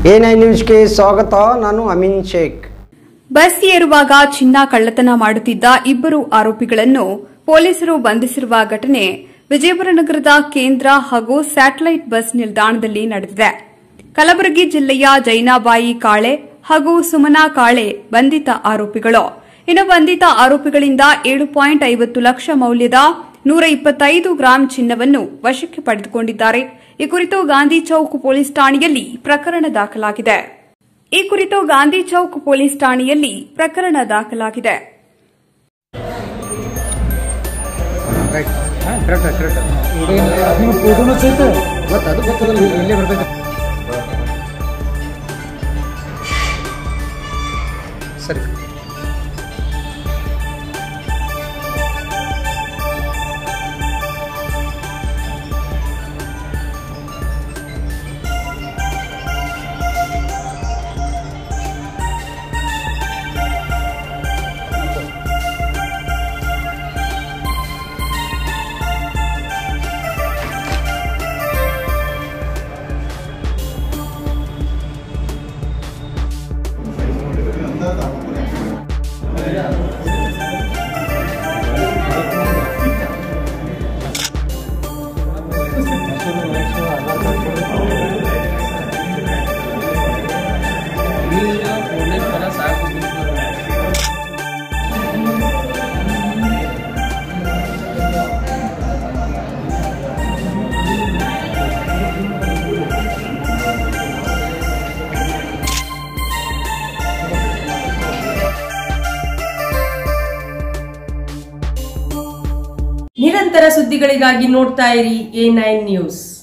A nine ನ್ಯೂಸ್ಗೆ ಸ್ವಾಗತ ನಾನು ಅಮೀನ್ ಶೇಖ್ ಬಸ್ ಏರುವಾಗ ಚಿನ್ನ ಕಳ್ಳತನ ಮಾಡುತ್ತಿದ್ದ ಇಬ್ಬರು ಆರೋಪಿಗಳನ್ನು ಪೊಲೀಸರು ಬಂಧಿಸಿರುವ ಘಟನೆ ವಿಜಯಪುರ ನಗರದ ಕೇಂದ್ರ ಹಾಗೂ ಸ್ಯಾಟಲೈಟ್ ಬಸ್ ನಿಲ್ದಾಣದಲ್ಲಿ ನಡೆದಿದೆ ಕಲಬುರಗಿ ಜಿಲ್ಲೆಯ ಜೈನಾಬಾಯಿ ಕಾಳೆ ಹಾಗೂ ಸುಮನಾ ಕಾಳೆ ಬಂಧಿತ ಆರೋಪಿಗಳು ಇನ್ನು ಬಂಧಿತ ಆರೋಪಿಗಳಿಂದ ಏಳು ಪಾಯಿಂಟ್ ಐವತ್ತು ಲಕ್ಷ ಮೌಲ್ಯದ ನೂರ ಇಪ್ಪತ್ತೈದು ಗ್ರಾಂ ಚಿನ್ನವನ್ನು ವಶಕ್ಕೆ ಪಡೆದುಕೊಂಡಿದ್ದಾರೆ ಈ ಕುರಿತು ಗಾಂಧಿ ಚೌಕ್ ಪೊಲೀಸ್ ಠಾಣೆಯಲ್ಲಿ ಪ್ರಕರಣ ದಾಖಲಾಗಿದೆ ಈ ಕುರಿತು ಗಾಂಧಿ ಚೌಕ್ ಪೊಲೀಸ್ ಠಾಣೆಯಲ್ಲಿ ಪ್ರಕರಣ ದಾಖಲಾಗಿದೆ ನೀವು ಫೋಟೋನು ಸಹಿತ ಗೊತ್ತು ಅದು ಗೊತ್ತಲ್ಲ ಇಲ್ಲೇ ಬರ್ಬೇಕು ಸರಿ ನಿರಂತರ ಸುದ್ದಿಗಳಿಗಾಗಿ ನೋಡ್ತಾ ಇರಿ ಎ ನೈನ್ ನ್ಯೂಸ್